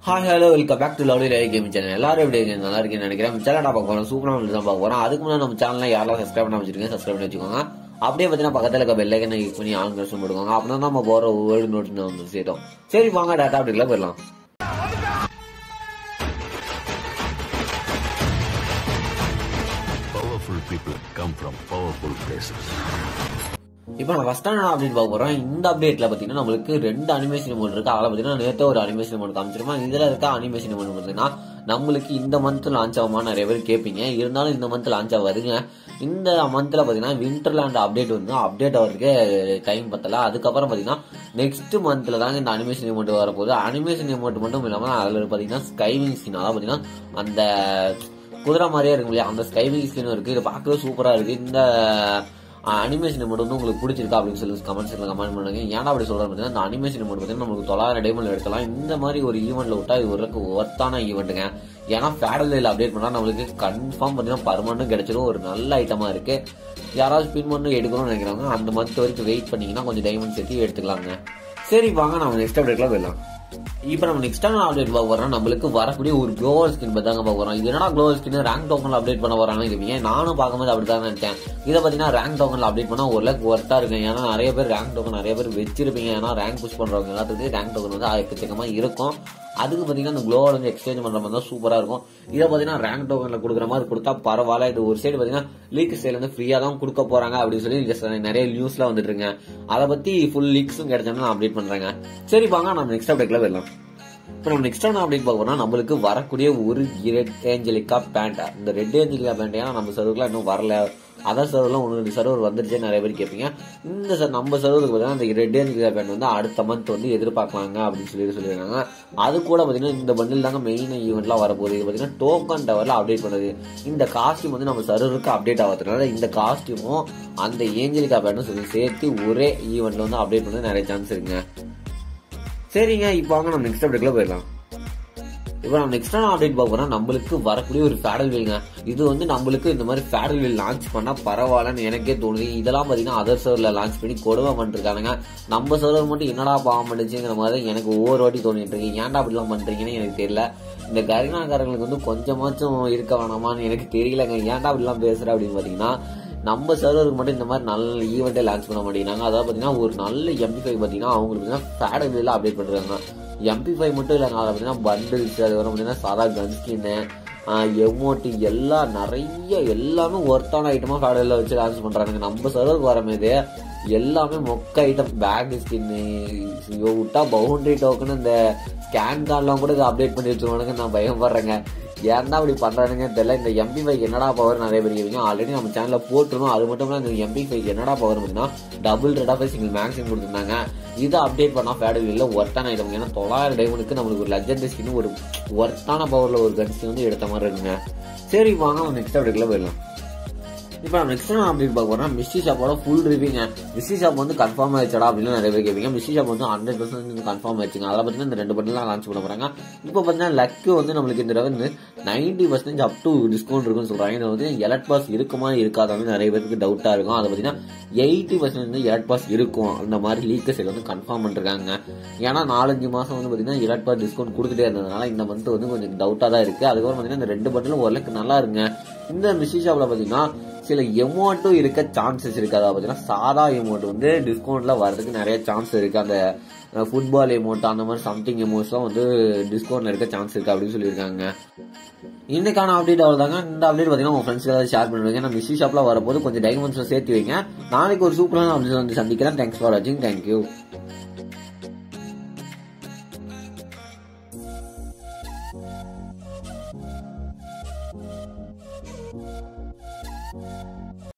Hi hello welcome back to lovely live game channel எல்லாரும் எப்படி இருக்கீங்க நல்லா இருக்கீங்கன்னு நினைக்கிறேன் சேனல் பார்க்க போறோம் சூப்பராக வந்து தான் பார்க்க போறோம் அதுக்கு முன்னாடி நம்ம சேனல்ல யாரெல்லாம் சப்ஸ்கிரைப் பண்ண வச்சிருக்கீங்க சப்ஸ்கிரைப் பண்ணி வச்சுக்கோங்க அப்படியே பார்த்தீங்கன்னா பக்கத்தில் இருக்க பெல்லைக்கனை யூஸ் பண்ணி ஆன் கஷ்டம் போட்டுக்கோங்க அப்படின்னா நம்ம போற ஒவ்வொரு நோட்டு வந்து சேரும் சரி வாங்க டேட்டா அப்படிலாம் போயிடலாம் Powerful people come from powerful places. இப்போ நான் ஃபர்ஸ்ட் என்ன அப்டேட் பார்க்க போறோம் இந்த அப்டேட்ல பாத்தீங்கன்னா நம்மளுக்கு ரெண்டு அனிமேஷன் மோட் இருக்கு அதில் பாத்தீங்கன்னா நேற்று ஒரு அனிமேஷன் மோட் காமிச்சிருமா இதுல இருக்க அனிமேஷன் மோட் பாத்தீங்கன்னா நம்மளுக்கு இந்த மந்த் லான்ச் ஆகுமா நிறைய பேர் கேட்பீங்க இருந்தாலும் இந்த மந்த் லான்ச் ஆகாதுங்க இந்த மந்த்ல பாத்தீங்கன்னா விண்டர்லேண்ட் அப்டேட் வந்து அப்டேட் ஆகிறதுக்கு டைம் பத்தல அதுக்கப்புறம் பாத்தீங்கன்னா நெக்ஸ்ட் மந்த்ல தாங்க இந்த அனிமேஷன் அமௌண்ட் வரப்போகுது அனிமேஷன் அமௌண்ட் மட்டும் இல்லாம அதுல பாத்தீங்கன்னா ஸ்கைவிங் சீன் அதாவது பாத்தீங்கன்னா அந்த குதிரை மாதிரியே இருக்கும் இல்லையா அந்த ஸ்கைவிங் ஸ்கின் இருக்கு இது பார்க்கவே சூப்பரா இருக்கு இந்த அனிமேஷன் மட்டும் வந்து உங்களுக்கு பிடிச்சிருக்கா அப்படின்னு சொல்லி கமெண்ட் செக்ஷன்ல கமெண்ட் பண்ணுங்க ஏன்னா அப்படி சொல்றேன் பார்த்தீங்கன்னா இந்த அனிமேஷன் மட்டும் பார்த்தீங்கன்னா நமக்கு தொள்ளாயிரம் டைமண்ட் எடுக்கலாம் இந்த மாதிரி ஒரு ஈவெண்ட்ல விட்டா இது ஒரு ஒர்த்தான ஈவெண்ட்டுங்க ஏன்னா ஃபேடல் அப்டேட் பண்ணா நம்மளுக்கு கன்ஃபார்ம் பார்த்தீங்கன்னா பர்மனண்டும் கிடைச்சிரும் ஒரு நல்ல ஐட்டமா இருக்கு யாராவது ஸ்பின் பண்ணி எடுக்கணும்னு நினைக்கிறாங்க அந்த மந்த் வரைக்கும் வெயிட் பண்ணீங்கன்னா கொஞ்சம் டைமண்ட் சேர்த்து எடுத்துக்கலாங்க சரி வாங்க நம்ம நெக்ஸ்ட் அப்டேட்லாம் போயிடலாம் இப்போ நம்ம நெக்ஸ்ட் டைம் அப்டேட் பார்க்க போறோம் நம்மளுக்கு வரக்கூடிய ஒரு க்ளோவல் ஸ்கின் பத்தி தாங்க பார்க்க போறோம் இது என்னடா க்ளோவல் ஸ்கின் ரேங்க் டோக்கன்ல அப்டேட் பண்ண போறாங்க இது ஏன் நானும் பார்க்கும்போது அப்படி தான் நினைச்சேன் இதை பார்த்தீங்கன்னா ரேங்க் டோக்கன்ல அப்டேட் பண்ணா ஒரு லக் ஒர்த்தா இருக்கும் ஏன்னா நிறைய பேர் ரேங்க் டோக்கன் நிறைய பேர் வச்சிருப்பீங்க ஏன்னா ரேங்க் புஷ் பண்றவங்க எல்லாத்துக்கும் ரேங்க் டோக்கன் வந்து எக்கச்சக்கமா இருக்கும் அதுக்கு பார்த்தீங்கன்னா இந்த க்ளோவல் வந்து எக்ஸ்சேஞ்ச் பண்ற மாதிரி தான் சூப்பரா இருக்கும் இதை பார்த்தீங்கன்னா ரேங்க் டோக்கன்ல கொடுக்குற மாதிரி கொடுத்தா பரவாயில்ல இது ஒரு சைடு பார்த்தீங்கன்னா லீக் சைடு வந்து ஃப்ரீயா தான் கொடுக்க போறாங்க அப்படின்னு சொல்லி just நிறைய நியூஸ்ல வந்துட்டு இருக்குங்க அதை பத்தி ஃபுல் லீக்ஸும் கிடைச்சோம்னா நான் அப்டேட் பண்றேங்க சரி வாங்க நம்ம நெக்ஸ்ட் அப்டேட்ல போயிடலாம் இப்போ நம்ம நெக்ஸ்ட் ஒன் அப்படின்னு பார்க்கணும் நம்மளுக்கு வரக்கூடிய ஒரு ரெட் ஏஞ்சலிக்கா பேண்ட் இந்த ரெட் ஏஞ்சலிக்கா பேண்ட் ஏன்னா நம்ம சர்வர்லாம் இன்னும் வரல அதர் சர்வர்லாம் ஒன்று ரெண்டு சர்வர் வந்துருச்சே நிறைய பேர் கேட்பீங்க இந்த சார் நம்ம சர்வருக்கு பார்த்தீங்கன்னா இந்த ரெட் ஏஞ்சலிக்கா பேண்ட் வந்து அடுத்த மந்த் வந்து எதிர்பார்க்கலாங்க அப்படின்னு சொல்லி சொல்லியிருக்காங்க அது கூட பார்த்தீங்கன்னா இந்த பண்டில் தாங்க மெயின் ஈவெண்ட்லாம் வரப்போகுது இது பார்த்தீங்கன்னா டோக்கன் டவரில் அப்டேட் பண்ணுது இந்த காஸ்டியூம் வந்து நம்ம சர்வருக்கு அப்டேட் ஆகிறதுனால இந்த காஸ்டியூமும் அந்த ஏஞ்சலிக்கா பேண்டும் சொல்லி சேர்த்து ஒரே ஈவெண்ட்ல வந்து அப்டேட் பண்ண நிறைய சான்ஸ் இருக்குங்க சரிங்க இப்போ வாங்க நம்ம நெக்ஸ்ட் அப்டேட்ல போயிடலாம் இப்போ நம்ம நெக்ஸ்ட் அப்டேட் பார்க்க போறோம் நம்மளுக்கு வரக்கூடிய ஒரு ஃபேடல் வீல்ங்க இது வந்து நம்மளுக்கு இந்த மாதிரி ஃபேடல் வீல் லான்ச் பண்ணா பரவாயில்லன்னு எனக்கே தோணுது இதெல்லாம் பாத்தீங்கன்னா அதர் சர்வர்ல லான்ச் பண்ணி கொடுமை பண்ணிருக்கானுங்க நம்ம சர்வர் மட்டும் என்னடா பாவம் பண்ணுச்சுங்கிற மாதிரி எனக்கு ஒவ்வொரு வாட்டி தோணிட்டு இருக்கு ஏன்டா அப்படிலாம் பண்றீங்கன்னு எனக்கு தெரியல இந்த கரினாக்காரங்களுக்கு வந்து கொஞ்சமாச்சும் இருக்க வேணாமான்னு எனக்கு தெரியலங்க ஏன்டா அப்படிலாம் பேசுற அப்படின்னு பாத்தீங்கன்னா நம்ம சர்வருக்கு மட்டும் இந்த மாதிரி நல்ல ஈவெண்ட்டை லான்ச் பண்ண மாட்டேங்கிறாங்க அதாவது பார்த்தீங்கன்னா ஒரு நல்ல எம்பி ஃபைவ் பார்த்தீங்கன்னா அவங்களுக்கு பார்த்தீங்கன்னா ஃபேடல் வீலில் அப்டேட் பண்ணுறாங்க எம்பி ஃபைவ் மட்டும் இல்லைங்க அதை பார்த்தீங்கன்னா பண்டில்ஸ் அதுக்கப்புறம் பார்த்தீங்கன்னா சாதா கன் ஸ்கின்னு எமோட்டி எல்லாம் நிறைய எல்லாமே ஒர்த்தான ஐட்டமாக ஃபேடலில் வச்சு லான்ச் பண்ணுறாங்க நம்ம சர்வருக்கு வரமேது எல்லாமே மொக்க ஐட்டம் பேக் ஸ்கின்னு விட்டா பவுண்டரி டோக்கன் இந்த ஸ்கேன் கார்டெலாம் கூட இதை அப்டேட் பண்ணி வச்சுருவானுங்க நான் பயப்படுறேங்க ஏன்டா அப்படி பண்றானுங்க தெரியல இந்த எம்பி ஃபைவ் என்னடா பவர் நிறைய பேர் கேட்பீங்க ஆல்ரெடி நம்ம சேனல்ல போட்டுருணும் அது மட்டும் இல்லாம இந்த எம்பி ஃபைவ் என்னடா பவர் அப்படின்னா double red off single maxing கொடுத்துருந்தாங்க இதை அப்டேட் பண்ணா ஃபேடல் இல்ல ஒர்த்தான ஐட்டம் ஏன்னா தொள்ளாயிரம் டைமண்டுக்கு நம்மளுக்கு ஒரு லெஜண்ட் ஸ்கின் ஒரு ஒர்த்தான பவர்ல ஒரு கன் ஸ்கின் வந்து எடுத்த மாதிரி இருக்குங்க சரி வாங்க நெக்ஸ்ட் அப்டேட்ல போயிடலாம் இப்போ நம்ம நெக்ஸ்ட் நான் அப்டேட் பார்க்க போறோம் மிஸ்டி ஷாப்போட ஃபுல் ரிவ்யூங்க மிஸ்டி ஷாப் வந்து கன்ஃபார்ம் ஆயிடுச்சடா அப்படின்னு நிறைய பேர் கேட்பீங்க மிஸ்டி ஷாப் வந்து ஹண்ட்ரட் பர்சன்ட் கன்ஃபார்ம் ஆயிடுச்சுங்க அதில் பார்த்தீங்கன்னா இந்த ரெண்டு பட்டன்லாம் லான்ச் பண்ண போறாங்க இப்போ பார்த்தீங்கன்னா லக்கு வந்து நம்மளுக்கு இந்த தடவை வந்து ninety percentage up to discount இருக்குன்னு சொல்றாங்க இது வந்து எலட் பாஸ் இருக்குமா இருக்காதான்னு நிறைய பேருக்கு டவுட்டா இருக்கும் அதை பார்த்தீங்கன்னா எயிட்டி பர்சன்ட் வந்து எலட் பாஸ் இருக்கும் அந்த மாதிரி லீக்கர்ஸ் வந்து கன்ஃபார்ம் பண்ணிருக்காங்க ஏன்னா நாலஞ்சு மாசம் வந்து பார்த்தீங்கன்னா எலட் பாஸ் டிஸ்கவுண்ட் கொடுத்துட்டே இருந்ததுனால இந்த மந்த் வந்து கொஞ்சம் டவுட்டா தான் இருக்கு அதுக்கப்புறம் பார்த்தீங்கன்னா இந்த ரெண்டு பட்டனும் ஓரளவுக்கு நல்லா இருங்க இந்த மிஸ்டி ஷாப்ல பார்த்தீங்கன்னா சில எமௌண்ட்டும் இருக்க சான்சஸ் இருக்கு அதாவது பார்த்தீங்கன்னா சாதா எமௌண்ட் வந்து டிஸ்கவுண்ட்ல வரதுக்கு நிறைய சான்ஸ் இருக்கு அந்த ஃபுட்பால் எமௌண்ட் அந்த மாதிரி சம்திங் எமௌண்ட்ஸ்லாம் வந்து டிஸ்கவுண்ட்ல இருக்க சான்ஸ் இருக்கு அப்படின்னு சொல்லியிருக்காங்க இன்னைக்கான அப்டேட் அவ்வளோதாங்க இந்த அப்டேட் பார்த்தீங்கன்னா உங்க ஃப்ரெண்ட்ஸ்க்கு ஏதாவது ஷேர் பண்ணுவீங்க நம்ம மிஸ்ஸி ஷாப்ல வரப்போது கொஞ்சம் டைமண்ட்ஸ் சேர்த்து வைங்க நாளைக்கு ஒரு சூப்பரான அப்டேட் வந்து சந்திக்கிறேன் தேங்க்ஸ் ஃபார் வாட்சிங் தேங்க்யூ